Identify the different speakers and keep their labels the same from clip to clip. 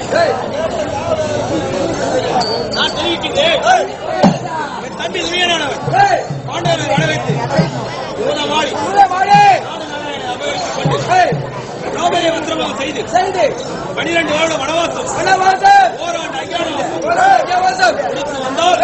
Speaker 1: நான் தெரிவிக்கின்றேன் என் தம்பி துரியனானவன் பாண்டவரை வரவேற்று பூதமாடி நாடு நலனை அபகரித்துக் கொண்டு திரௌபதியை வஸ்திரமாக செய்து
Speaker 2: செய்து
Speaker 1: பனிரெண்டு வருட வனவாசம்
Speaker 2: வனவாசம்
Speaker 1: ஓராண்டு அஞ்ஞானம்
Speaker 2: வனவாசம்
Speaker 1: முடித்து வந்தால்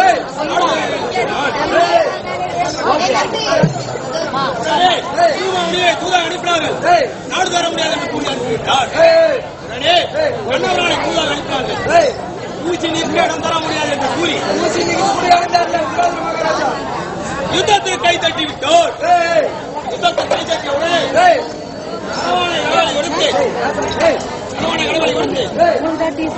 Speaker 1: உடனே தூதுவனிலே தூதா அனுப்பினார்கள்
Speaker 2: ஏய்,
Speaker 1: நாடு தர முடியாது என்று கூறி அனுப்பிவிட்டார்
Speaker 2: ஏய்,
Speaker 1: உடனே கண்ணவரானை தூதா அனுப்பினார்கள்
Speaker 2: ஏய்,
Speaker 1: பூச்சி நீக்க இடம் தர முடியாது என்று கூறி
Speaker 2: ஊசி நீங்க கூடிய வந்தார்ல, உட்கார்ந்து மகாராஜா.
Speaker 1: யுத்தத்தில் கை தட்டி விட்டோர்
Speaker 2: ஏய்,
Speaker 1: யுத்தத்தில் கை தட்டிய உடனே
Speaker 2: ஏய்,
Speaker 1: கணவனை கடவுளை கொடுத்து
Speaker 2: ஏய்,
Speaker 1: கணவனை கடவுளை கொடுத்து
Speaker 2: ஏய்,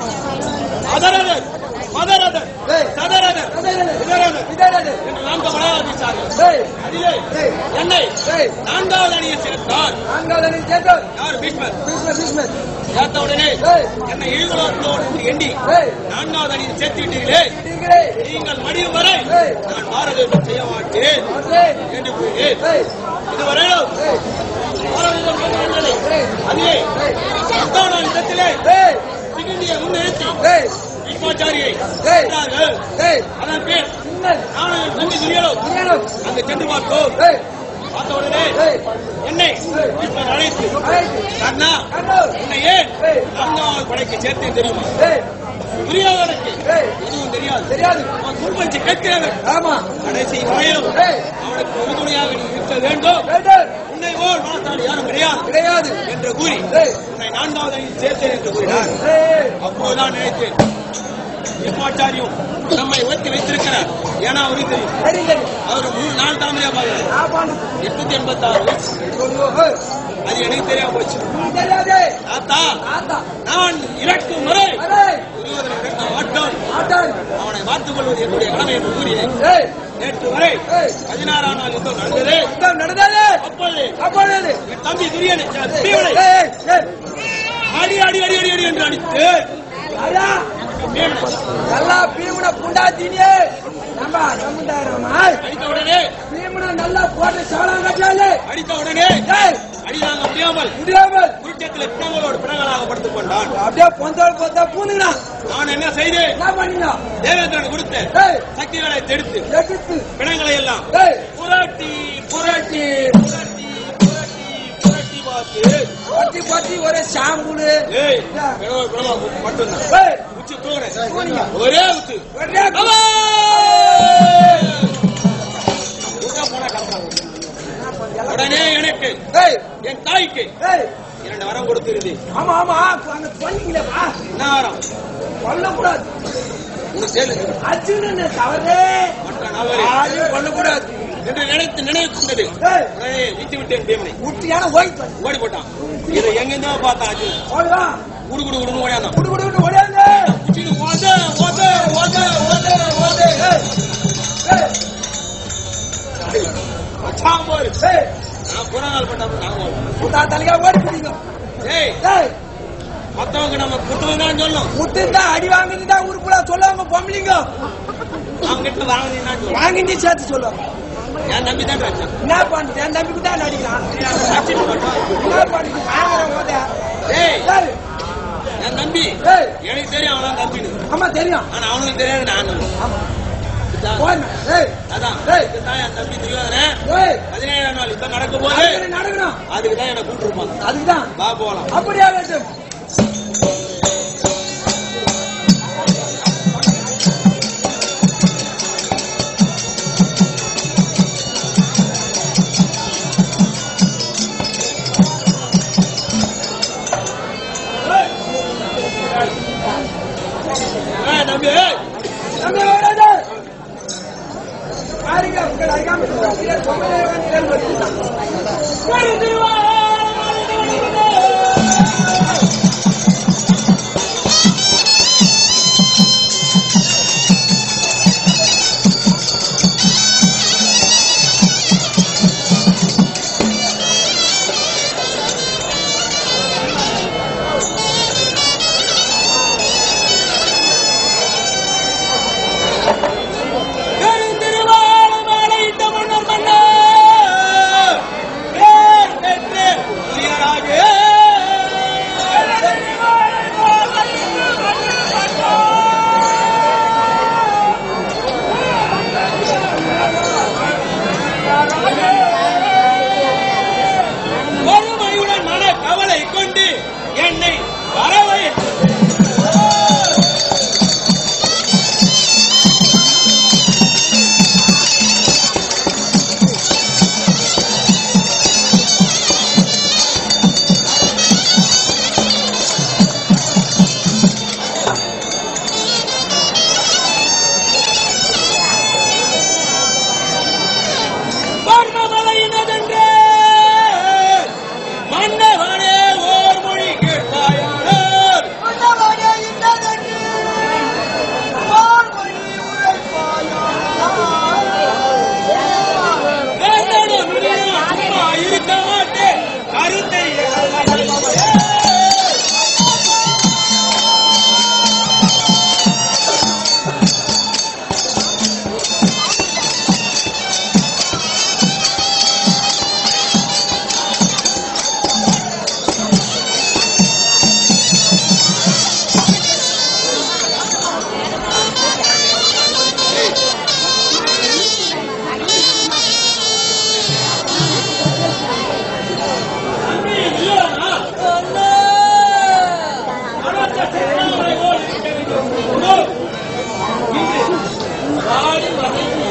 Speaker 1: அதரதர் மதரதர்
Speaker 2: ஏய்,
Speaker 1: சதரதர்
Speaker 2: இதரது,
Speaker 1: இதரதர்
Speaker 2: இதரது,
Speaker 1: என்று நான்கு மலையாளர்கள்
Speaker 2: ஏய்,
Speaker 1: அதிலே
Speaker 2: ஏய்,
Speaker 1: என்னை
Speaker 2: ஏய்,
Speaker 1: நான்காவது அணியை சேர்த்தார்
Speaker 2: நான்காவது அணி சேர்ந்தோர்.
Speaker 1: யார் பீஷ்மர்
Speaker 2: பீஷ்மர், பீஷ்மர்.
Speaker 1: சேர்த்த உடனே
Speaker 2: ஏய்,
Speaker 1: என்னை இழுகுலத்தோடு எண்ணி
Speaker 2: ஏய்,
Speaker 1: நான்காவது அணியில் சேர்த்து விட்டீர்களே
Speaker 2: நீங்களே,
Speaker 1: நீங்கள் மடியும் வரை
Speaker 2: ஏய்,
Speaker 1: நான் பாரதம் செய்ய மாட்டேன்
Speaker 2: வந்து,
Speaker 1: என்று கூறி
Speaker 2: ஏய்,
Speaker 1: இதுவரையிலும்
Speaker 2: ஏய்,
Speaker 1: பாரதம் செய்யவில்லை.
Speaker 2: ஏய்,
Speaker 1: அதிலே
Speaker 2: ஏய்,
Speaker 1: பத்தாம் நாள் இடத்திலே
Speaker 2: ஏய்,
Speaker 1: சிகிண்டியை முன்னிறுத்தி
Speaker 2: ஏய்,
Speaker 1: பீஷ்மாச்சாரியை
Speaker 2: ஏய்,
Speaker 1: கொன்றார்கள்.
Speaker 2: ஏய்,
Speaker 1: அதன் பேர்
Speaker 2: இன்னல்,
Speaker 1: நானும் என் தம்பி துரியலும்
Speaker 2: துரியனும்,
Speaker 1: அங்கு சென்று பார்த்தோம்
Speaker 2: ஏய்,
Speaker 1: பார்த்த உடனே
Speaker 2: ஏய்,
Speaker 1: என்னை பீஷ்மர் அழைத்து
Speaker 2: அழைத்து,
Speaker 1: அண்ணா
Speaker 2: கண்டோர்,
Speaker 1: உன்னை ஏன்
Speaker 2: ஏய்,
Speaker 1: நான்காவது படைக்கு சேர்த்தேன் தெரியுமா
Speaker 2: ஏய்,
Speaker 1: துரியோதனுக்கு
Speaker 2: ஏய்,
Speaker 1: எதுவும் தெரியாது
Speaker 2: தெரியாது
Speaker 1: அவன் குறும்பஞ்சு கேட்கிறவன்
Speaker 2: ஆமா
Speaker 1: கடைசி வரையிலும்
Speaker 2: ஏய்,
Speaker 1: அவனுக்கு உறுதுணையாக நீ இருக்க வேண்டும்
Speaker 2: வேண்டாம்,
Speaker 1: உன்னை போல் மனத்தால் யாரும் கிடையாது
Speaker 2: கிடையாது
Speaker 1: என்று கூறி
Speaker 2: ஏய்,
Speaker 1: உன்னை நான்காவது அணியில் சேர்த்தேன் என்று கூறினார்
Speaker 2: ஏய்,
Speaker 1: அப்போதுதான் நினைத்தேன் எம்மாச்சாரியும் நம்மை உயர்த்தி வைத்திருக்கிறார் ஏன்னா அவருக்கு தெரியும்
Speaker 2: தெரியும், தெரியும்.
Speaker 1: அவர் மூணு நாலு தலைமுறையா பாருங்க
Speaker 2: சாப்பாடு
Speaker 1: எட்நூத்தி எண்பத்தி ஆறு வயசு
Speaker 2: சொல்லுவோ, ஏய்,
Speaker 1: அது எனக்கு தெரியாம போச்சு
Speaker 2: உனக்கு தெரியாது
Speaker 1: தாத்தா
Speaker 2: ஆத்தா
Speaker 1: நான் இறக்கும் வரை
Speaker 2: அரே
Speaker 1: துரியோதனை இறக்க மாட்டான்
Speaker 2: ஆட்டான்
Speaker 1: அவனை பார்த்துக் கொள்வது என்னுடைய கடமை என்று கூறினேன்
Speaker 2: ஏய்
Speaker 1: நேற்று வரை
Speaker 2: ஏய்
Speaker 1: பதினாறாம் நாள் யுத்தம் நடந்தது
Speaker 2: யுத்தம் நடந்தது
Speaker 1: அப்பொழுது
Speaker 2: அப்பொழுது
Speaker 1: என் தம்பி துரியனை
Speaker 2: ஏய்,
Speaker 1: தீவனை
Speaker 2: ஏய், ஏய்,
Speaker 1: அடி அடி அடி அடி அடி என்று அடித்து
Speaker 2: ஐயா,
Speaker 1: மேலே
Speaker 2: நல்லா பீமுன புண்டாத்தினியே நம்ம சமுதாயமா
Speaker 1: அடித்த உடனே
Speaker 2: பீமுன நல்லா போட்டு சவளம் கட்டாலே
Speaker 1: அடித்த உடனே
Speaker 2: ஏய்
Speaker 1: அடி தாங்க முடியாமல்
Speaker 2: முடியாமல்
Speaker 1: குருட்சத்தில் பிணங்களோடு பிணங்களாக படுத்துக் கொண்டான்
Speaker 2: அப்படியே பொந்தோடு பொந்தா பூந்துங்கண்ணா
Speaker 1: நான் என்ன செய்தேன்
Speaker 2: என்ன பண்ணினா
Speaker 1: தேவேந்திரன் கொடுத்த
Speaker 2: ஏய்
Speaker 1: சக்திகளை தெடுத்து
Speaker 2: எடுத்து
Speaker 1: பிணங்களை எல்லாம்
Speaker 2: ஏய்
Speaker 1: புரட்டி புரட்டி புரட்டி புரட்டி புரட்டி பார்த்து
Speaker 2: பத்தி பத்தி ஒரே ஷாம்புலு
Speaker 1: ஏய் பிணவ பிணவா மட்டும்தான்
Speaker 2: ஏய்
Speaker 1: உச்சி தூங்குறேன்
Speaker 2: தூங்குங்க.
Speaker 1: ஒரே உத்து
Speaker 2: ஒரே
Speaker 1: அவன்! உள்ள போனா கலக்குறான். உடனே எனக்கு
Speaker 2: ஏய்
Speaker 1: என் தாய்க்கு
Speaker 2: ஏய்
Speaker 1: இரண்டு வரம் கொடுத்திருது
Speaker 2: ஆமா ஆமா அங்க சொன்னீங்களே வா
Speaker 1: என்ன வரம்
Speaker 2: கொல்லக்கூடாது
Speaker 1: உனக்கு கேளு
Speaker 2: அர்ஜுனன் தவறே
Speaker 1: மற்ற நபரே
Speaker 2: யாரையும் கொல்லக்கூடாது
Speaker 1: என்று நினைத்து நினைவுக்கின்றது
Speaker 2: ஏய்
Speaker 1: உடனே வீட்டு விட்டேன் தேவனை
Speaker 2: முட்டியான ஓய்த்து
Speaker 1: ஓடி போட்டான் இதை எங்கிருந்தோ பார்த்தான் அர்ஜுன்
Speaker 2: ஓடுவா
Speaker 1: குடு குடு குடுன்னு ஓடியாந்தான்
Speaker 2: குடு குடு குடு ஓடியாங்க
Speaker 1: குச்சின்னு ஓத ஓத ஓத ஓத ஓத
Speaker 2: ஏய்
Speaker 1: வச்சான் பாரு
Speaker 2: ஏய்
Speaker 1: நான் புற நாள் பண்ண நான் ஓடுவேன்.
Speaker 2: முட்டா தலையா ஓடி போறீங்க
Speaker 1: ஏய்
Speaker 2: ஏய்
Speaker 1: மத்தவங்க நம்ம குட்டுவம் தான் சொல்லணும்
Speaker 2: முட்டிருந்தா அடி வாங்கிட்டு ஊருக்குள்ள சொல்லுவாங்க பொம்பளைங்க
Speaker 1: அவங்க கிட்ட வாங்கினா சொல்லணும்
Speaker 2: வாங்கிட்டு சேர்த்து சொல்லுவாங்க
Speaker 1: என் தம்பி தான் வச்சான்
Speaker 2: என்ன பண்றது என் தம்பிக்கு தான் நடிக்கிறான்
Speaker 1: அடிச்சுட்டு போட்டான்
Speaker 2: என்ன பண்றது வாங்குற போதே
Speaker 1: ஏய்
Speaker 2: ஏய்
Speaker 1: என் தம்பி
Speaker 2: ஏய்
Speaker 1: எனக்கு தெரியும் அவன் தம்பின்னு
Speaker 2: ஆமா தெரியும்
Speaker 1: ஆனா அவனுக்கு தெரியாது நான்
Speaker 2: ஆமா போன ஏய்
Speaker 1: அதான்
Speaker 2: ஏய்.
Speaker 1: இதுதான் என் தம்பி துரியோதனன்
Speaker 2: ஏய்
Speaker 1: பதினேழாம் நாள் யுத்தம் நடக்கும் போது
Speaker 2: அதுக்கு நடக்கணும்
Speaker 1: அதுக்கு தான் என்ன கூப்பிட்டுருப்பாங்க
Speaker 2: அதுக்குதான்
Speaker 1: வா போலாம்
Speaker 2: அப்படியே வேண்டும்
Speaker 1: ஏய், தம்பி ஏய்.
Speaker 2: தம்பி வராது பாருங்க உங்கள் அருகாமல் இருக்கிற பொம்பளை வந்து கேள்வி வருகிறான்.
Speaker 1: பெருந்திருவாளை மாலையிட்ட மன்னர் மன்னர். ஏய், பெற்றே இதோ, இன்று வாடி வதைத்து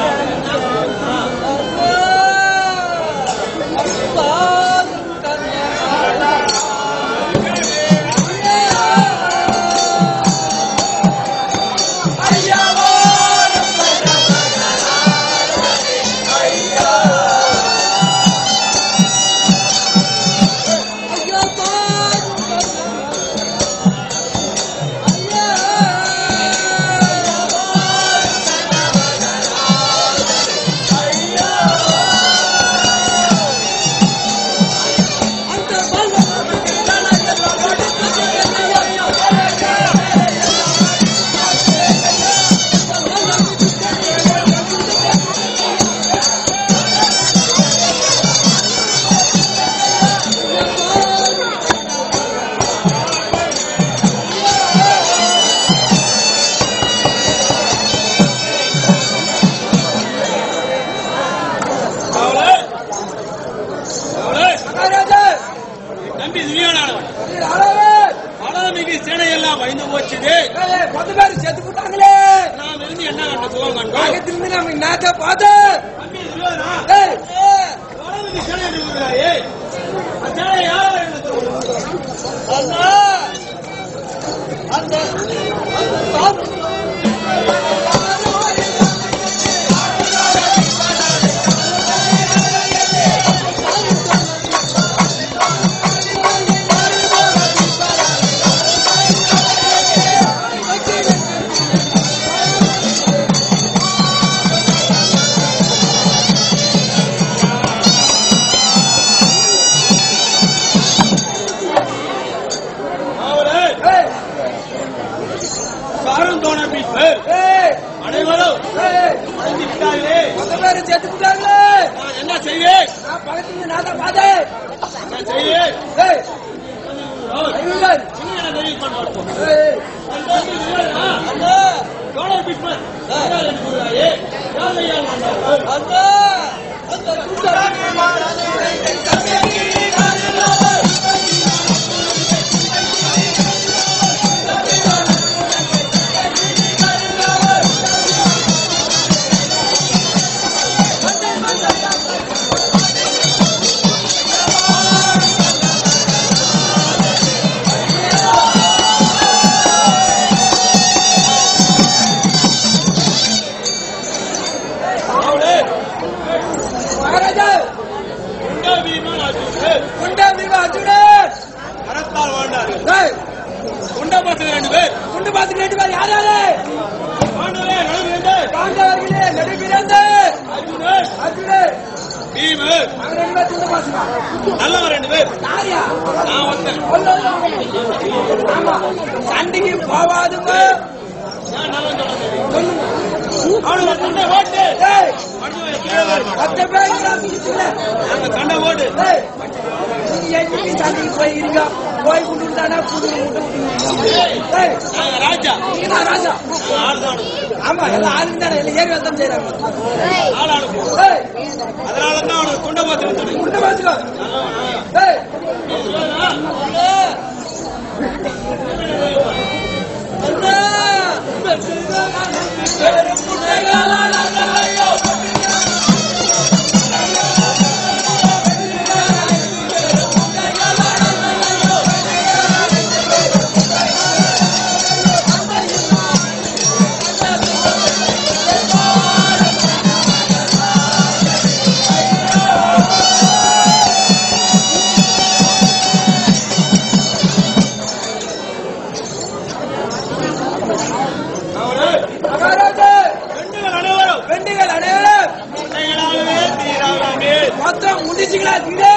Speaker 1: அவளே அவளே
Speaker 2: மகாராஜா
Speaker 1: நம்பி துணியானவன்
Speaker 2: நீர் அழவே
Speaker 1: பலமிகு சேனையெல்லாம் பயந்து போச்சுது
Speaker 2: ஏய், பத்து பேர் செத்து போட்டாங்களே
Speaker 1: நாம் இருந்து என்ன கண்டு சுகம் கண்டோம்
Speaker 2: பக்கத்திலிருந்து நம்ம நாத்த பார்த்து
Speaker 1: நம்பி துரியோதனா
Speaker 2: ஏய், ஏய்,
Speaker 1: பலமிகு சேனை இருக்கிறாயே அந்த சேனை யார் என்று சொல்லுங்கள்.
Speaker 2: அண்ணா, அந்த அந்த சாமி
Speaker 1: அவளே
Speaker 2: ஏய்,
Speaker 1: சாரம் தோண பீஸ்வர்
Speaker 2: ஏய்,
Speaker 1: அனைவரும்
Speaker 2: ஏய்,
Speaker 1: அடைந்து விட்டார்களே
Speaker 2: பத்து பேர் செத்து போட்டாங்களே
Speaker 1: நான் என்ன செய்வேன்
Speaker 2: நான் பக்கத்திலிருந்து நாத்த பார்த்தேன்
Speaker 1: நான் செய்வேன்
Speaker 2: ஏய், ஐயங்கள்.
Speaker 1: நீ என்ன தெரிவிக்க மாட்டோம்
Speaker 2: ஏய்,
Speaker 1: நம்பி துரியோதனா
Speaker 2: அண்ணா,
Speaker 1: தோண பீஸ்வர் யார் என்று சொல்கிறாயே யார் ஐயா வந்தார்கள்
Speaker 2: அண்ணா, அந்த சுந்தரம்
Speaker 1: அவளே
Speaker 2: மகாராஜா
Speaker 1: உண்டா வீரமா நான்
Speaker 2: குண்டா மிக அர்ஜுனன்
Speaker 1: மரத்தால் வாழ்ந்தார்கள்
Speaker 2: ஏய்,
Speaker 1: உண்டா பத்து ரெண்டு பேர்
Speaker 2: குண்டு பார்த்து ரெண்டு பேர் யார் யாரு
Speaker 1: ஆண்டவே நடந்து
Speaker 2: பாண்டவர்களே நடுபிறந்த
Speaker 1: அர்ஜுனன்
Speaker 2: அர்ஜுனன்
Speaker 1: பீமர்
Speaker 2: அவங்க ரெண்டு பேர் குண்டு பாசுமா
Speaker 1: நல்லவன் ரெண்டு பேர்
Speaker 2: யாரியா
Speaker 1: நான் ஒருத்தன்
Speaker 2: ஆமா சண்டைக்கு போவாதுங்க
Speaker 1: நான் நல்லவன் சொல்லுங்க அவனுக்கு சண்டை ஓட்டு
Speaker 2: ஏய்,
Speaker 1: அர்ஜுனன் கீழே வரு.
Speaker 2: பத்து பேர் இருக்கிறாங்க வீட்டுல.
Speaker 1: நாங்க சண்டை ஓட்டு
Speaker 2: ஏய், நீங்க என்னைக்கு சண்டைக்கு போயிருங்க போய் கொண்டு தானே புது ஏய்
Speaker 1: நாங்க ராஜா
Speaker 2: நீங்க தான் ராஜா
Speaker 1: நாங்க ஆள் தான்
Speaker 2: ஆமா எல்லாம் ஆளுங்க தானே எல்லாம் ஏறி வந்து செய்யறாங்க
Speaker 1: ஆள் அனுப்புவோம்
Speaker 2: ஏய்
Speaker 1: அதனால தான் அவனுக்கு துண்டை பார்த்து சொல்லி
Speaker 2: குண்டு பாத்துக்கோ ஏய் அண்ணா
Speaker 1: அவரு
Speaker 2: மகாராஜா
Speaker 1: பெண்கள் அனைவரும்
Speaker 2: வெண்டிகள் அனைவரும்
Speaker 1: பிள்ளைகளாகவே தீராமே
Speaker 2: மொத்தம் முடிச்சுங்களா தீரே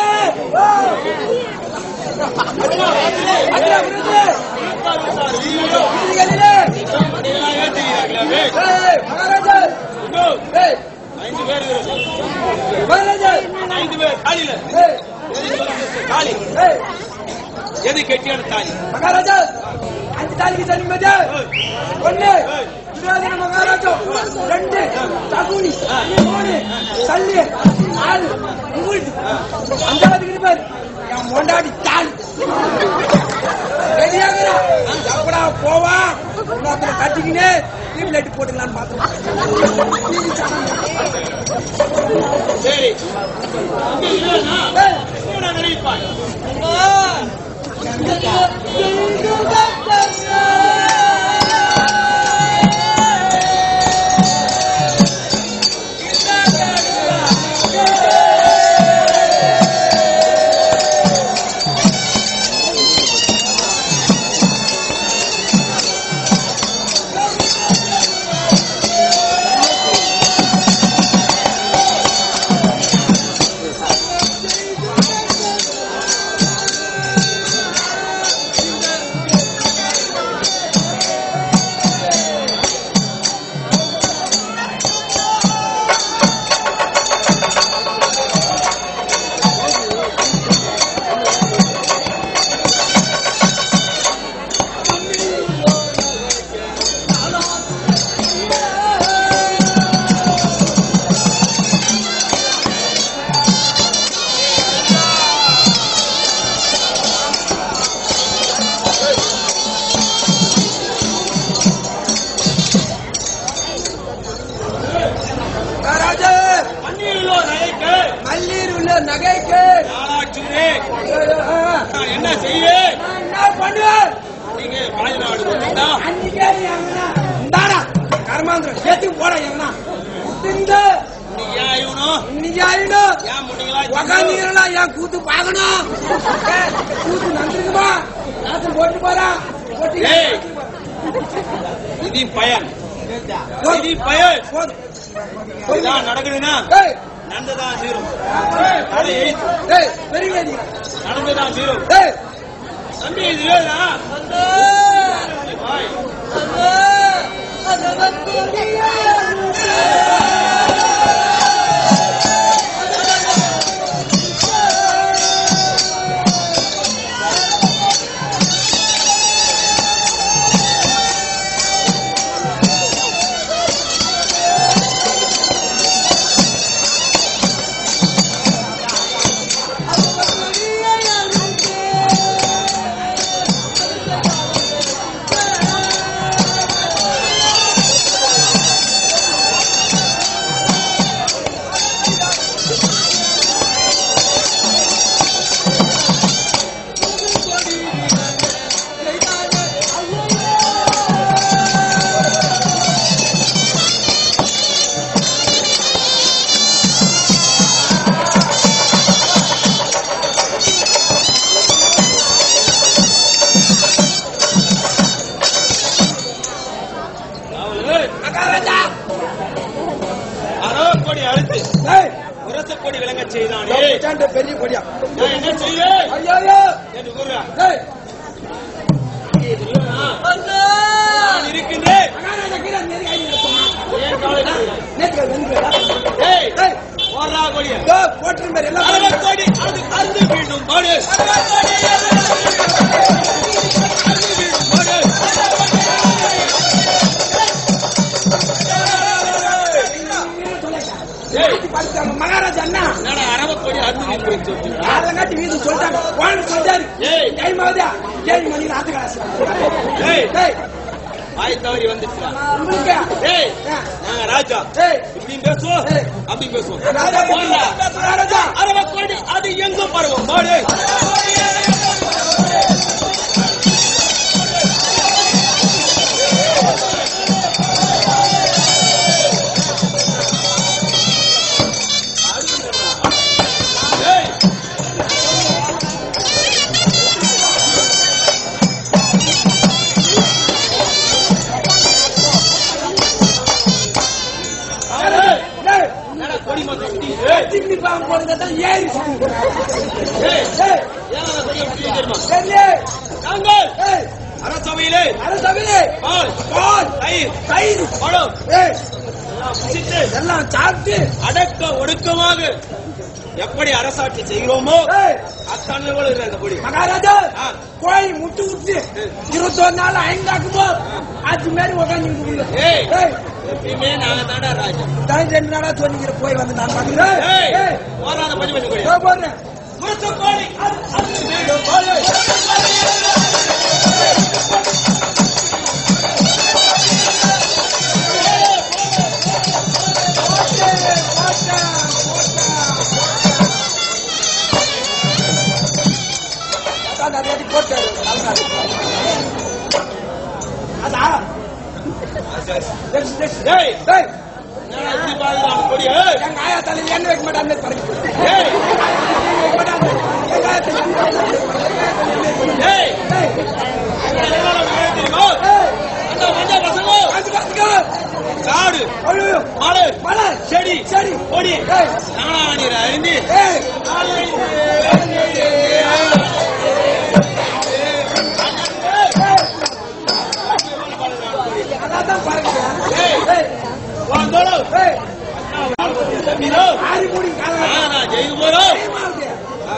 Speaker 2: அண்ணா விருது விருதுகளிலே
Speaker 1: பிள்ளைகளாகவே தீராமே
Speaker 2: ஏய் மகாராஜா ஏய்
Speaker 1: ஐந்து பேர் இருக்கிறோம்.
Speaker 2: மகாராஜா
Speaker 1: ஐந்து பேர் காலில
Speaker 2: ஏய்
Speaker 1: காலி
Speaker 2: ஏய்
Speaker 1: எது கெட்டியான தாலி
Speaker 2: மகாராஜா அஞ்சு தாலிக்கு சனி மஜா ஒண்ணு துரியோதன மகாராஜா ரெண்டு தகுனி மூணு சல்லி நாலு மூணு அஞ்சாவது இருப்பார் என் மொண்டாடி தாலி ரெடியாகிறா எப்படா போவா இன்னொருத்தனை கட்டிக்கினே டியூப்லைட் போட்டுக்கலான்னு பார்த்தோம்
Speaker 1: சரி அங்கே இல்லைன்னா
Speaker 2: ஏய்,
Speaker 1: என்ன நினைப்பாய்
Speaker 2: மகாராஜா
Speaker 1: மண்ணிலோ நகைக்கு
Speaker 2: மல்லீர் உள்ள நகைக்கு
Speaker 1: நாளாச்சுரே
Speaker 2: ஆ,
Speaker 1: நான் என்ன செய்வேன்
Speaker 2: நான் என்ன பண்ணுவேன்
Speaker 1: நீங்க பாய் நாடு வந்துட்டா
Speaker 2: அன்னைக்கே நீ எங்கனா இந்தாடா கர்மாந்திரம் சேர்த்து போட எங்கனா இந்த
Speaker 1: நீ ஏன் இவனும்
Speaker 2: இன்னைக்கு ஆயிடும்
Speaker 1: ஏன் முடிங்களா
Speaker 2: உக்காந்தீங்களா என் கூத்து பார்க்கணும் ஏய், கூத்து நந்திருக்குமா நாத்து போட்டு போறா போட்டு
Speaker 1: ஏய். இது பயன் இது பயன்
Speaker 2: போதும்
Speaker 1: இதான் நடக்குதுன்னா
Speaker 2: ஏய்
Speaker 1: நடந்துதான் தீரும் அதை எழுத்து
Speaker 2: ஏய் பெரிய
Speaker 1: நடந்துதான் தீரும்
Speaker 2: ஏய்
Speaker 1: தம்பி இது இல்லையா பாய் அவளு
Speaker 2: மகாராஜா
Speaker 1: அரோ கொடி அழுத்து
Speaker 2: ஏய்
Speaker 1: உரச கொடி விளங்க செய்தானே
Speaker 2: லோபிச்சாண்ட பெரிய கொடியா
Speaker 1: நான் என்ன செய்ய
Speaker 2: ஐயோ
Speaker 1: என்று கூறுறா
Speaker 2: ஏய்
Speaker 1: இது இல்லையா? நான் இருக்கின்றேன்
Speaker 2: மகாராஜா கீழே நெருங்கி ஆயிடுங்க சொன்னா.
Speaker 1: ஏன் கவலை கொள்கிறாய்?
Speaker 2: நேத்து வெந்துடா.
Speaker 1: ஏய்
Speaker 2: ஏய்
Speaker 1: போடுறா கொடிய
Speaker 2: இதோ போட்டு பாரு எல்லாம்
Speaker 1: அரவ கொடி அது அருந்து மீண்டும் பாடு பாடு ஏய்
Speaker 2: பார்த்தாங்க மகாராஜா அண்ணா
Speaker 1: என்னடா அரவ கொடி அருந்து மீண்டும் வச்சிருக்கீங்க?
Speaker 2: அதங்காட்டி வீடு சொல்லிட்டாங்க வாழ் சொல்றாரு
Speaker 1: ஏய்.
Speaker 2: டைம் ஆகுதா ஏழு மணிக்கு ஆத்து காசு
Speaker 1: ஏய்
Speaker 2: ஏய்
Speaker 1: வாய் தவறி வந்துச்சுடா
Speaker 2: உங்களுக்கு
Speaker 1: ஏய்
Speaker 2: ஆ.
Speaker 1: நாங்க ராஜா
Speaker 2: ஏய்
Speaker 1: இப்படியும் பேசுவோம்
Speaker 2: ஏய்.
Speaker 1: அப்படி பேசுவோம்
Speaker 2: ராஜா
Speaker 1: போடா.
Speaker 2: மகாராஜா
Speaker 1: அரவ கொடி அது எங்கும் பரவும் பாடு ஏய் ஏய்
Speaker 2: ஏய்
Speaker 1: என்னடா கொடி மொத்தம் இப்படி? ஏய்
Speaker 2: சின்னி பாம்பு போடுங்க தான் ஏறி சாமி
Speaker 1: ஏய்
Speaker 2: ஏய்
Speaker 1: ஏன் அந்த கொடி எப்படி தெரியுமா
Speaker 2: ஏய்
Speaker 1: நாங்கள்
Speaker 2: ஏய்
Speaker 1: அரசவையிலே
Speaker 2: அரசவிலே
Speaker 1: பால்
Speaker 2: பால்
Speaker 1: தயிர்
Speaker 2: தயிர்
Speaker 1: பழம்
Speaker 2: ஏய்
Speaker 1: எல்லாம் புசித்து
Speaker 2: எல்லாம் சாப்பிட்டு
Speaker 1: அடக்க ஒடுக்கமாக எப்படி அரசாட்சி செய்கிறோமோ
Speaker 2: ஏய்
Speaker 1: அத்தனை போல இருக்கு அந்த கொடி
Speaker 2: மகாராஜா
Speaker 1: ஆ.
Speaker 2: கோழி முட்டு விட்டு இருபத்தொரு நாள் ஐந்தாக்கும் போது அது மாதிரி உட்காந்து
Speaker 1: ஏய்.
Speaker 2: ஏய்
Speaker 1: எப்பயுமே நாங்க தாண்டா ராஜா
Speaker 2: தான் ரெண்டு நாளா சொன்னீங்க போய் வந்து நான் பாக்குறேன்
Speaker 1: ஏய்
Speaker 2: ஏய்
Speaker 1: போறாத பஞ்சு பஞ்சு கொடி
Speaker 2: இதோ போடுறேன்
Speaker 1: முரசு கோழி அது அது மீண்டும் கோழி.
Speaker 2: அதா டேய், டேய்,
Speaker 1: டேய்
Speaker 2: டேய்,
Speaker 1: என்னடா இப்படி பாக்குறான் கொடிய
Speaker 2: எங்க ஆயா தலையில எண்ணெய் வைக்க மாட்டான்னு பறக்கு.
Speaker 1: டேய்
Speaker 2: வைக்க மாட்டாங்க. எங்க ஆயா தலையில எண்ணெய் வைக்க மாட்டாங்க.
Speaker 1: டேய்
Speaker 2: டேய்,
Speaker 1: என்னடா வேணும் தெரியுமா
Speaker 2: டேய்,
Speaker 1: அந்த மஞ்ச பசங்க
Speaker 2: காத்து காத்துக்கோ.
Speaker 1: காடு
Speaker 2: ஐயோ,
Speaker 1: மலை
Speaker 2: மலை,
Speaker 1: செடி
Speaker 2: செடி,
Speaker 1: கொடி
Speaker 2: டேய்,
Speaker 1: நானா நீர் அறிந்து
Speaker 2: டேய், அதான் பறக்குது.
Speaker 1: டேய்
Speaker 2: டேய்,
Speaker 1: வாங்கடா
Speaker 2: டேய்,
Speaker 1: தம்பிரோ
Speaker 2: ஆறி மூடி காலை
Speaker 1: நான் ஜெயிக்கு போறோம்
Speaker 2: கைமாவுது.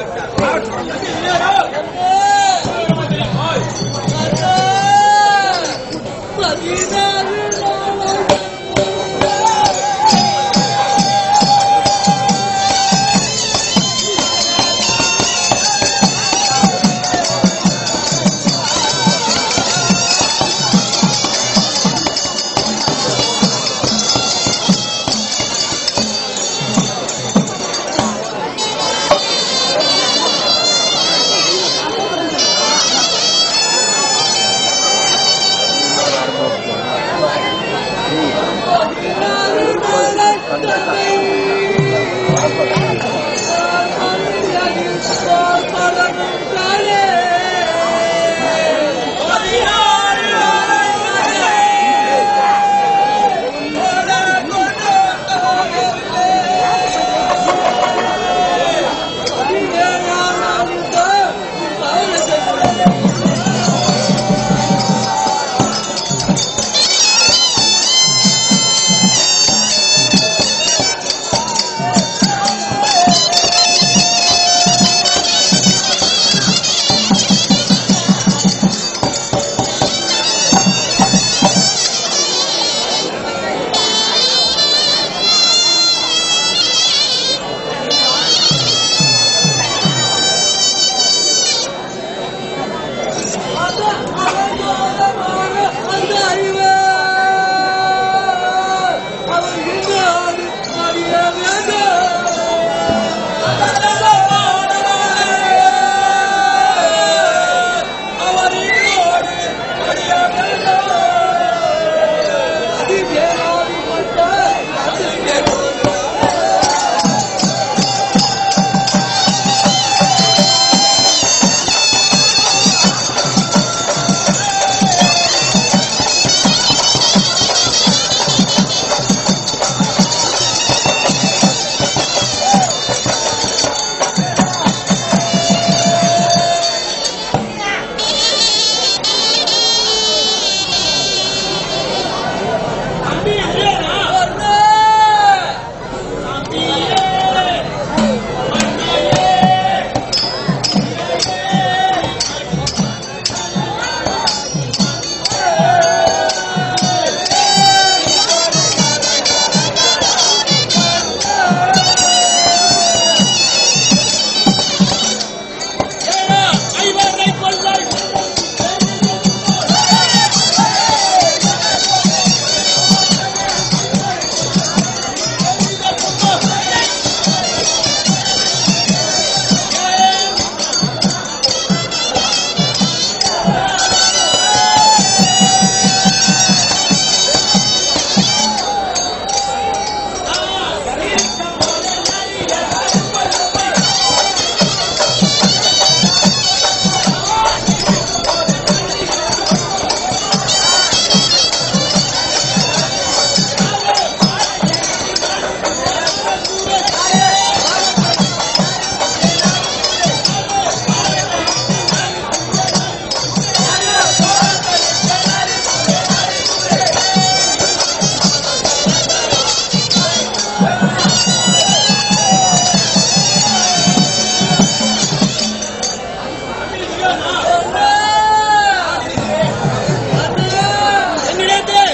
Speaker 1: என்னிடத்தில்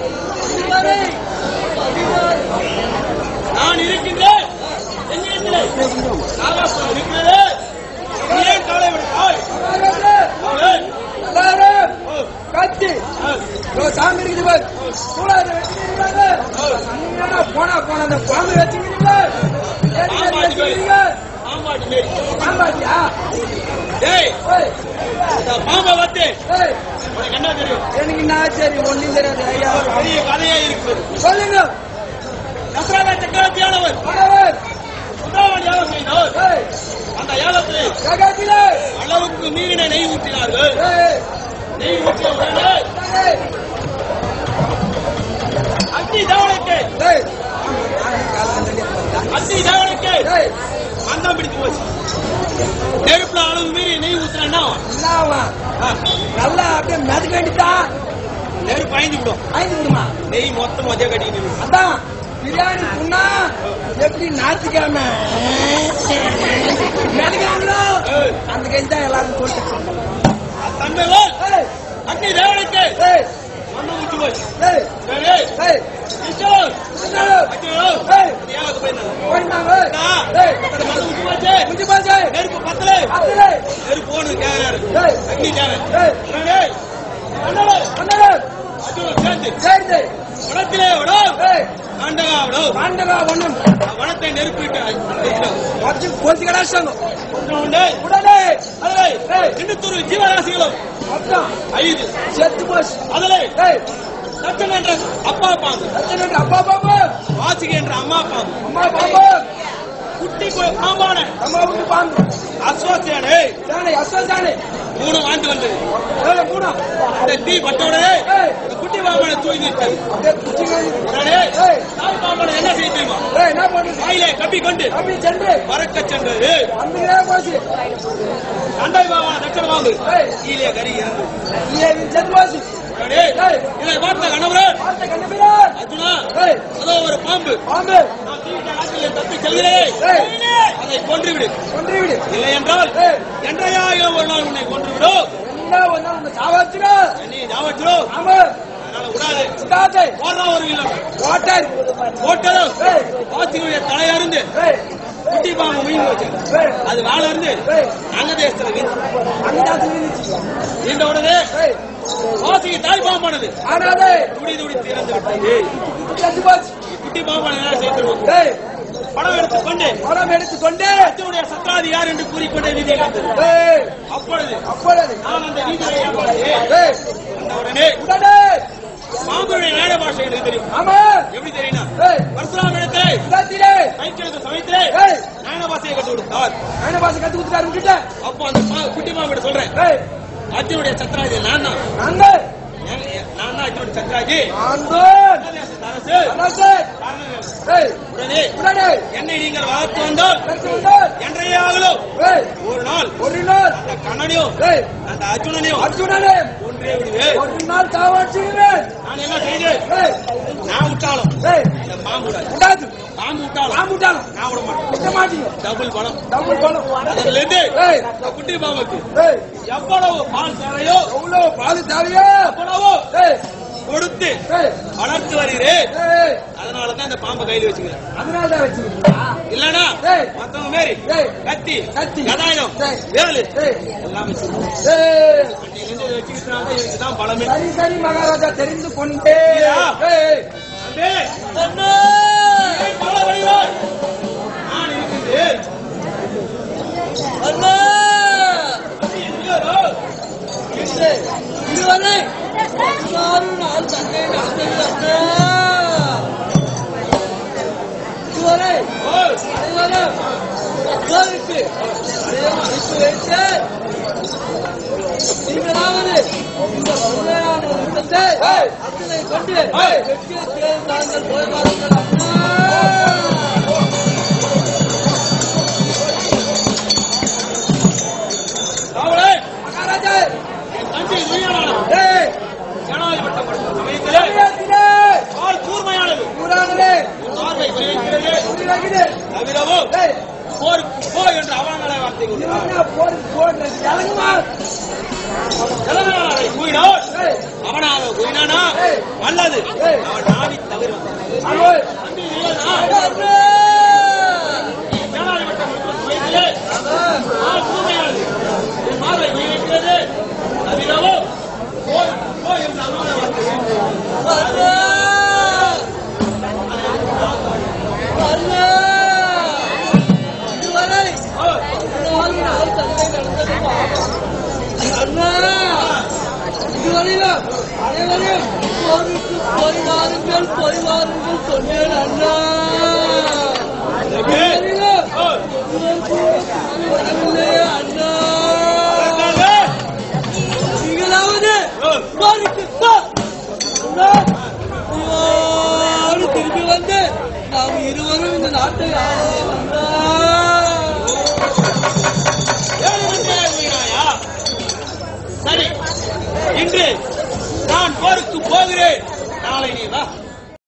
Speaker 1: நான் இருக்கின்றேன் என்னிடத்தில் ஆகாசம் இருக்கிறது நீ ஏன் கவலை விடுகிறாய் கவலை.
Speaker 2: எல்லாரும்
Speaker 1: ஓ,
Speaker 2: கத்தி
Speaker 1: ஆ,
Speaker 2: இதோ சாமி இருக்குது பாரு. சூழாது வச்சுக்கிறீங்களா? என்னடா போனா போனா அந்த பாம்பு வச்சுக்கிறீங்களா? ஏன்
Speaker 1: பாம்பாட்டி
Speaker 2: வச்சுக்கிறீங்க?
Speaker 1: பாம்பாட்டி மாரி.
Speaker 2: பாம்பாட்டியா?
Speaker 1: டேய்
Speaker 2: ஏய்,
Speaker 1: இந்த பாம்பை பத்தி
Speaker 2: ஏய்,
Speaker 1: உனக்கு என்ன தெரியும்
Speaker 2: எனக்கு நான் சரி ஒண்ணும் தெரியாது ஐயா
Speaker 1: ஒரு பெரிய கதையே இருக்குது
Speaker 2: சொல்லுங்க
Speaker 1: தசரா சக்கரவர்த்தியானவர்
Speaker 2: கணவர்
Speaker 1: சுந்தரவன் யாகம் செய்தார்
Speaker 2: ஏய்,
Speaker 1: அந்த யாகத்திலே
Speaker 2: ஜகத்திலே
Speaker 1: அளவுக்கு மீறின நெய் ஊற்றினார்கள்
Speaker 2: ஏய்,
Speaker 1: நெய் ஊற்றிய உடனே
Speaker 2: ஏய்,
Speaker 1: அக்னி தேவனுக்கு
Speaker 2: ஏய்,
Speaker 1: அக்னி தேவனுக்கு
Speaker 2: ஏய்,
Speaker 1: மந்தம் பிடித்து போச்சு நெருப்புல அளவு மீறி நெய் ஊத்துனா
Speaker 2: என்னவா? நல்லா அப்படியே மிதக்க வேண்டியதான்
Speaker 1: நெருப்பு பயந்து விடும்
Speaker 2: ஐந்து விடுமா
Speaker 1: நெய் மொத்தம் மதிய கட்டிக்கிட்டு இருக்கும்.
Speaker 2: அதான் பிரியாணி புண்ணா எப்படி ஞாயிற்றுக்கிழமை மிதக்கிறாங்களோ
Speaker 1: ஏய்,
Speaker 2: அந்த கை தான் எல்லாரும் போட்டு
Speaker 1: தந்தைகள்
Speaker 2: ஏய்,
Speaker 1: அக்னி தேவனுக்கு
Speaker 2: ஏய்,
Speaker 1: மண்ணு ஊற்றி போச்சு
Speaker 2: ஏய்,
Speaker 1: சரி
Speaker 2: ஏய்,
Speaker 1: கிறிஸ்தவன்,
Speaker 2: என்னது?
Speaker 1: அக்னியோ,
Speaker 2: ஏய்,
Speaker 1: இந்த யாகத்துக்கு போயிருந்தாங்க.
Speaker 2: போயிட்டாங்க, ஏய், ஏய்,
Speaker 1: அந்த மண்ணு ஊற்றி போச்சு.
Speaker 2: குஞ்சு பாசு,
Speaker 1: நெருப்பு பத்தல
Speaker 2: அத்தனை,
Speaker 1: நெருப்பு போனது கேக்குறாரு
Speaker 2: ஏய்,
Speaker 1: அக்னி தேவன்
Speaker 2: ஏய்,
Speaker 1: உடனே, அண்ணாடே,
Speaker 2: அண்ணாரு,
Speaker 1: அர்ஜுனன் சேர்ந்து
Speaker 2: சேர்ந்து,
Speaker 1: வனத்திலே விடும்
Speaker 2: ஏய்,
Speaker 1: காண்டகா விடும்
Speaker 2: ஆண்டவா ஒண்ணும்,
Speaker 1: வனத்தை நெருப்பிட்டு அழிச்சிடும்.
Speaker 2: வச்சு கொத்தி கடாச்சாங்க.
Speaker 1: உடனே
Speaker 2: உடனே,
Speaker 1: அதிலே
Speaker 2: ஏய்,
Speaker 1: எண்ணூத்தொரு ஜீவராசிகளும்
Speaker 2: மொத்தம்
Speaker 1: ஐந்து
Speaker 2: செத்து போச்சு.
Speaker 1: அதிலே
Speaker 2: ஏய்,
Speaker 1: தச்சன் என்ற அப்பா பாம்பு
Speaker 2: ரத்தனோட அப்பா பாபு,
Speaker 1: வாசிகை என்ற அம்மா பாம்பு
Speaker 2: அம்மா பாபு,
Speaker 1: குட்டி கு- பாம்பான
Speaker 2: அம்மா வீட்டு பாம்பு,
Speaker 1: அஸ்வசேனை
Speaker 2: சாணி, அஸ்வம் சாணி,
Speaker 1: மூணு ஆண்டு வந்தது
Speaker 2: ஏய், மூணா,
Speaker 1: இந்த தீ பட்ட உடனே
Speaker 2: ஏய்,
Speaker 1: இந்த குட்டி பாம்பனை தூக்கி விட்டது
Speaker 2: அப்படியே குச்சிங்க வந்து,
Speaker 1: உடனே
Speaker 2: ஏய்,
Speaker 1: தாய் பாம்பனை என்ன செய்ய தெரியுமா
Speaker 2: ஏய், என்ன பண்ணுது?
Speaker 1: வாயிலே கப்பி கொண்டு
Speaker 2: அப்படி சென்று,
Speaker 1: பறக்க சென்றது
Speaker 2: வந்துக்கிட்டே போச்சு.
Speaker 1: சண்டை பாம்பன தச்சன பாம்பு
Speaker 2: ஏய்,
Speaker 1: கீழே கறி இறந்து
Speaker 2: நீ நீ செத்து போச்சு.
Speaker 1: உடனே
Speaker 2: ஏய்,
Speaker 1: இதை பார்த்த கணவரன்
Speaker 2: பார்த்த கண்டுபிடியார்.
Speaker 1: அர்ஜுனா
Speaker 2: ஏய்,
Speaker 1: அதோ ஒரு பாம்பு
Speaker 2: பாம்பு,
Speaker 1: நான் தீவிட்ட காட்டிலே தப்பி செல்கிறேன்
Speaker 2: ஏய்,
Speaker 1: அதை கொன்று விடு
Speaker 2: கொன்று விடு.
Speaker 1: இல்லை என்றால்
Speaker 2: ஏய்,
Speaker 1: என்றையாக ஒரு நாள் உன்னை கொன்று விடும்
Speaker 2: என்ன ஒண்ணா உன்னை சாவடிச்சிடு.
Speaker 1: நீ ஞாபகம்
Speaker 2: ஆமா,
Speaker 1: அதனால விடாது
Speaker 2: விடாதே.
Speaker 1: போடுறா ஒரு இல்லை
Speaker 2: ஓட்டர்.
Speaker 1: போட்டதும்
Speaker 2: ஏய்,
Speaker 1: வாசிகளுடைய தலையருந்து
Speaker 2: ஏய்,
Speaker 1: குட்டி பாம்பு மீன் வச்சு
Speaker 2: ஏய்,
Speaker 1: அது வாழ இருந்து
Speaker 2: ஏய்,
Speaker 1: அங்க தேசத்துல வீழ்ந்து.
Speaker 2: அந்த இடத்துல இருந்துச்சு.
Speaker 1: வீழ்ந்த உடனே
Speaker 2: ஏய்,
Speaker 1: வாசிக்கு தாய் பாம்பானது
Speaker 2: ஆனாதே,
Speaker 1: துடி துடி திறந்து விட்டது
Speaker 2: செத்து போச்சு.
Speaker 1: குட்டி பாம்பான என்ன செய்திருவோம்
Speaker 2: ஏய்,
Speaker 1: படம் எடுத்துக் கொண்டு
Speaker 2: பணம் எடுத்துக்கொண்டு,
Speaker 1: அர்ஜுனுடைய சத்ராதி யார் என்று கூறிக்கொண்டே வீதியை காத்தது
Speaker 2: ஏய்,
Speaker 1: அப்பொழுது
Speaker 2: அப்பொழுது,
Speaker 1: நான் அந்த வீதியை ஏற்பாடு
Speaker 2: ஏய்,
Speaker 1: அந்த உடனே
Speaker 2: உடனே,
Speaker 1: பாம்புடைய நேர பாஷை எனக்கு தெரியும்
Speaker 2: ஆமா,
Speaker 1: எப்படி தெரியுமா
Speaker 2: ஏய்,
Speaker 1: பரசுராம இடத்திலே
Speaker 2: இடத்திலே,
Speaker 1: கைக்கிழக்கு சமயத்திலே
Speaker 2: ஏய்,
Speaker 1: நாயன பாஷையை கட்டு கொடுத்தார்
Speaker 2: நாயன பாசை கத்து கொடுத்துட்டாரு விட்டுட்ட.
Speaker 1: அப்போ அந்த பா- குட்டி பாம்பிட சொல்றேன்
Speaker 2: ஏய்,
Speaker 1: அர்ஜுனுடைய சத்ராஜி நான் தான்
Speaker 2: நாங்க,
Speaker 1: ஏன் நான் தான் அர்ஜுனுடைய சத்ராஜி
Speaker 2: ஆண்டோன்,
Speaker 1: அரசு
Speaker 2: அரசே, ஏய்,
Speaker 1: உடனே
Speaker 2: உடனே,
Speaker 1: என்னை நீங்கள் வளர்த்து வந்தால்
Speaker 2: கத்து வந்தார்.
Speaker 1: என்றையாகலோ
Speaker 2: ஏய்,
Speaker 1: ஒரு நாள்
Speaker 2: ஒரு நாள்,
Speaker 1: அந்த கண்ணனையும்
Speaker 2: ஏய்,
Speaker 1: அந்த அர்ஜுனனையும்
Speaker 2: அர்ஜுனனே,
Speaker 1: ஒன்றே விடுவேன்
Speaker 2: ஒரு நாள் சாவடிச்சிடுவேன்.
Speaker 1: நான் என்ன செய்தேன்
Speaker 2: ஏய்,
Speaker 1: நான் விட்டாலும்
Speaker 2: ஏய்,
Speaker 1: இந்த பாம்பு விடாது
Speaker 2: விடாது.
Speaker 1: பாம்பு விட்டாலும்
Speaker 2: நான் விட்டாலும்
Speaker 1: நான் விட மாட்டேன்
Speaker 2: விட மாட்டீங்க.
Speaker 1: டபுள் பணம்
Speaker 2: டபுள் பணம்.
Speaker 1: அதுல இருந்து
Speaker 2: ஏய்,
Speaker 1: இந்த குட்டி பாம்புக்கு
Speaker 2: ஏய்,
Speaker 1: எவ்வளவு பால் தேவையோ
Speaker 2: எவ்வளவு பால் தேவையோ?
Speaker 1: அவ்வளவோ
Speaker 2: ஏய்,
Speaker 1: கொடுத்து
Speaker 2: ஏய்,
Speaker 1: வளர்த்து வருகிறேன்
Speaker 2: ஏய்,
Speaker 1: அதனாலதான் இந்த பாம்பை கையில வச்சுக்கிறேன்
Speaker 2: அதனாலதான் வச்சிருக்கீங்களா?
Speaker 1: இல்லனா
Speaker 2: ஏய்,
Speaker 1: மத்தவங்க மாரி
Speaker 2: ஏய்,
Speaker 1: கத்தி
Speaker 2: கத்தி,
Speaker 1: கதாயுதம்
Speaker 2: ஏய்,
Speaker 1: வேலு
Speaker 2: ஏய்,
Speaker 1: எல்லாம் வச்சிருக்கேன்
Speaker 2: ஏய்,
Speaker 1: அன்னைக்கு இருந்து வச்சுக்கிட்டு இதுதான் பலமே
Speaker 2: சரி சரி மகாராஜா தெரிந்து கொண்டே
Speaker 1: இல்லையா?
Speaker 2: ஏய்,
Speaker 1: அன்பே, ஏய், பல வழியாய் நான் இருக்கின்றேன். நீ எங்கேயோ?
Speaker 2: இதுவரை எல்லாரும் நான் தன்னை நடந்தது இதுவரை
Speaker 1: ஓய்,
Speaker 2: அனைவரும் மக்களுக்கு அனைவரும் அனுப்பி வைத்து நீங்களாவது இந்த உண்மையான யுத்தத்தை அத்தனை கொண்டு வெற்றியை தேர்ந்தார்கள் போய் வாருங்கள் அம்மா
Speaker 1: காவலே,
Speaker 2: மகாராஜா
Speaker 1: என் தம்பி துரியோதனன்
Speaker 2: ஏய்
Speaker 1: ஜனாதிபட்டப்பட்ட சமயத்திலே
Speaker 2: தமிழகத்திலே
Speaker 1: கால் கூர்மையானது
Speaker 2: ஊரானே
Speaker 1: உன் பார்வை குறைகிறது
Speaker 2: உயிராகுது
Speaker 1: தவிரவும்
Speaker 2: ஏய்
Speaker 1: போர் போ என்று அவங்கள வார்த்தை கொடுத்தார்
Speaker 2: இவனா போர் போடுறது இறங்குமா
Speaker 1: ஜனநாயகரை கூறினார்
Speaker 2: ஏய்
Speaker 1: அவனாக கூறினானா
Speaker 2: ஏய்.
Speaker 1: அல்லது
Speaker 2: ஏய்.
Speaker 1: அவன் நாவி தவிர
Speaker 2: அலோய்
Speaker 1: தம்பி துரியோதனா, ஜனாதிபட்டம் கொடுத்த சமயத்திலே கால் கூர்மையானது உன் பார்வை குறைகிறது தவிரவும் போர் போ என்று அவங்கள வார்த்தை
Speaker 2: இதுவரை
Speaker 1: ஓய்,
Speaker 2: வாழ்நாள் தந்தை நடந்தது
Speaker 1: அண்ணா இதுவரையிலும் அனைவரையும் போருக்கு பரிவாருங்கள் பரிவாருங்கள் சொன்னேன் அண்ணா இதுவரையிலும் வரவில்லையே அண்ணா நீங்களாவது போருக்கு போ. அண்ணா, நீயோடு திரும்பி வந்து நாம் இருவரும் இந்த நாட்டை ஆளலாம் அண்ணா
Speaker 3: சரி இன்று நான் போருக்கு போகிறேன்